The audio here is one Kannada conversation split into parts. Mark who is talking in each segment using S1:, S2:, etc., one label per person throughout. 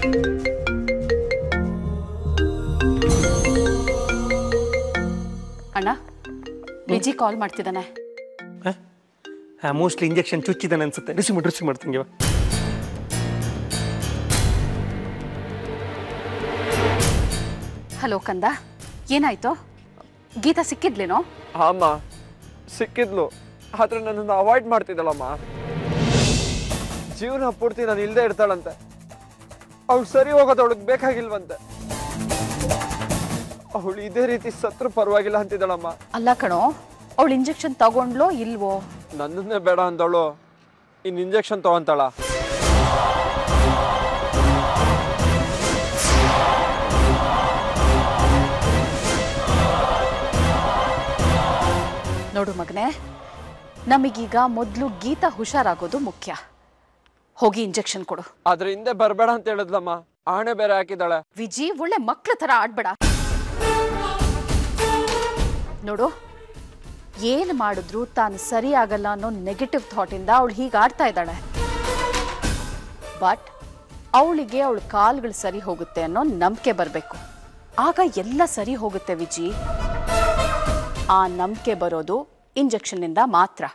S1: ಅಣ್ಣ ವಿಜಿ ಕಾಲ್ ಮಾಡ್ತಿದ್ದಾನೆ
S2: ಮೋಸ್ಟ್ಲಿ ಇಂಜೆಕ್ಷನ್ ಚುಚ್ಚಿದ್ದಾನೆ ಅನ್ಸುತ್ತೆ ರಿಸೀವ್ ಮಾಡಿ ರಿಸೀವ್ ಮಾಡ್ತೀನಿ ಇವಾಗ
S1: ಹಲೋ ಕಂದ ಏನಾಯ್ತು ಗೀತಾ ಸಿಕ್ಕಿದ್ಲೇನೋ
S3: ಅಮ್ಮ ಸಿಕ್ಕಿದ್ಲು ಆದ್ರೆ ನನ್ನನ್ನು ಅವಾಯ್ಡ್ ಮಾಡ್ತಿದ್ದಳಮ್ಮ ಜೀವನ ಪೂರ್ತಿ ನಾನು ಇಲ್ಲದೆ ಇರ್ತಾಳಂತೆ ಅವಳು ಸರಿ ಹೋಗೋದು ಅವಳಿಗೆ ಬೇಕಾಗಿಲ್ವಂತೆ ಅವಳು ಇದೇ ರೀತಿ ಸತ್ರು ಪರವಾಗಿಲ್ಲ ಅಂತಿದ್ದಳಮ್ಮ
S1: ಅಲ್ಲ ಕಣೋ ಅವಳು ಇಂಜೆಕ್ಷನ್ ತಗೊಂಡ್ಲೋ ಇಲ್ವೋ
S3: ನನ್ನನ್ನೇ ಬೇಡ ಅಂದವಳು ಇನ್ನು ಇಂಜೆಕ್ಷನ್ ತಗೊಂತಾಳ
S1: ನೋಡು ಮಗನೇ ನಮಗೀಗ ಮೊದಲು ಗೀತಾ ಹುಷಾರಾಗೋದು ಮುಖ್ಯ ಹೋಗಿ ಇಂಜೆಕ್ಷನ್ ಕೊಡು
S3: ಆದ್ರೆ ಹಿಂದೆ ಬರಬೇಡ ಅಂತ ಹೇಳಿದ್ಲಮ್ಮ ಆಣೆ ಬೇರೆ ಹಾಕಿದಾಳೆ
S1: ವಿಜಿ ಒಳ್ಳೆ ಮಕ್ಳ ಥರ ಆಡ್ಬೇಡ ನೋಡು ಏನು ಮಾಡಿದ್ರು ತಾನು ಸರಿ ಆಗಲ್ಲ ಅನ್ನೋ ನೆಗೆಟಿವ್ ಥಾಟಿಂದ ಅವಳು ಹೀಗೆ ಆಡ್ತಾ ಇದ್ದಾಳೆ ಬಟ್ ಅವಳಿಗೆ ಅವಳ ಕಾಲ್ಗಳು ಸರಿ ಹೋಗುತ್ತೆ ಅನ್ನೋ ನಂಬಿಕೆ ಬರಬೇಕು ಆಗ ಎಲ್ಲ ಸರಿ ಹೋಗುತ್ತೆ ವಿಜಿ ಆ ನಂಬಿಕೆ ಬರೋದು ಇಂಜೆಕ್ಷನ್ನಿಂದ ಮಾತ್ರ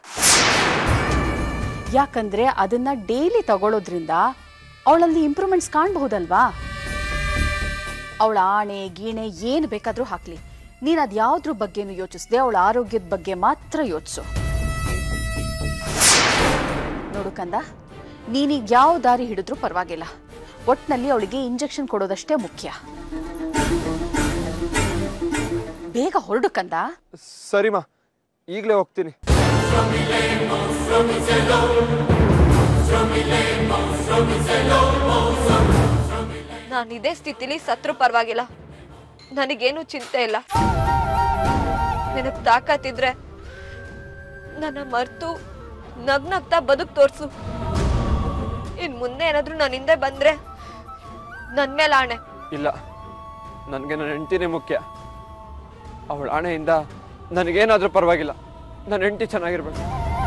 S1: ಯಾಕಂದ್ರೆ ಅದನ್ನ ಡೈಲಿ ತಗೊಳ್ಳೋದ್ರಿಂದ ಅವಳಲ್ಲಿ ಇಂಪ್ರೂವ್ಮೆಂಟ್ಸ್ ಕಾಣಬಹುದಲ್ವಾ ಅವಳ ಆಣೆ ಗೀಣೆ ಏನು ಬೇಕಾದರೂ ಹಾಕ್ಲಿ ನೀನು ಅದು ಯಾವುದ್ರ ಬಗ್ಗೆನೂ ಯೋಚಿಸದೆ ಅವಳ ಆರೋಗ್ಯದ ಬಗ್ಗೆ ಮಾತ್ರ ಯೋಚಿಸು ನೋಡು ಕಂದ ನೀನೀಗ ಯಾವ ದಾರಿ ಹಿಡಿದ್ರೂ ಪರವಾಗಿಲ್ಲ ಒಟ್ನಲ್ಲಿ ಅವಳಿಗೆ ಇಂಜೆಕ್ಷನ್ ಕೊಡೋದಷ್ಟೇ ಮುಖ್ಯ ಬೇಗ ಹೊರಡು ಕಂದ
S3: ಸರಿಮಾ ಈಗಲೇ ಹೋಗ್ತೀನಿ
S4: ನಾನು ಇದೇ ಸ್ಥಿತಿಲಿ ಸತ್ರು ಪರವಾಗಿಲ್ಲ ನನಗೇನು ಚಿಂತೆ ಇಲ್ಲ ನಿನಗ್ ತಾಕತ್ತಿದ್ರೆ ನನ್ನ ಮರ್ತು ನಗ್ನಗ್ತಾ ಬದುಕ್ ತೋರ್ಸು ಇನ್ ಮುಂದೆ ಏನಾದ್ರೂ ನನ್ನ ಹಿಂದೆ ಬಂದ್ರೆ ನನ್ ಮೇಲೆ ಆಣೆ
S3: ಇಲ್ಲ ನನಗೆ ನನ್ನ ಹೆಂಡತಿನೇ ಮುಖ್ಯ ಅವಳ ಆಣೆಯಿಂದ ನನಗೇನಾದ್ರೂ ಪರವಾಗಿಲ್ಲ ನನ್ನ ಹೆಂಡತಿ ಚೆನ್ನಾಗಿರ್ಬೇಕು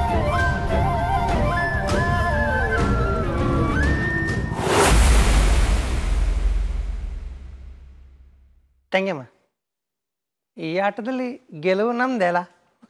S2: ತಂಗಮ್ಮ ಈ ಆಟದಲ್ಲಿ ಗೆಲುವು ನಮ್ದೇ ಅಲ್ಲ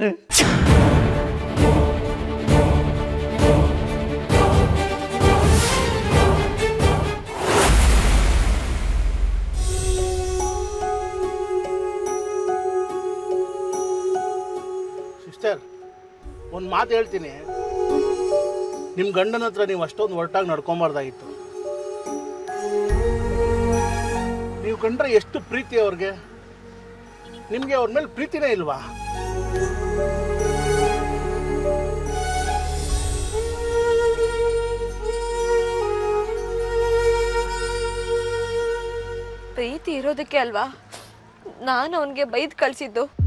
S5: ಸಿಸ್ಟರ್ ಒಂದು ಮಾತು ಹೇಳ್ತೀನಿ ನಿಮ್ಮ ಗಂಡನ ಹತ್ರ ನೀವು ಅಷ್ಟೊಂದು ಒರಟಾಗಿ ನಡ್ಕೊಂಬಾರ್ದಾಗಿತ್ತು ನೀವು ಕಂಡ್ರೆ ಎಷ್ಟು ಪ್ರೀತಿ ಅವ್ರಿಗೆ ನಿಮಗೆ ಅವ್ರ ಮೇಲೆ ಪ್ರೀತಿನೇ ಇಲ್ವಾ
S4: ಪ್ರೀತಿ ಇರೋದಕ್ಕೆ ಅಲ್ವಾ ನಾನು ಅವನಿಗೆ ಬೈದ್ ಕಳ್ಸಿದ್ದು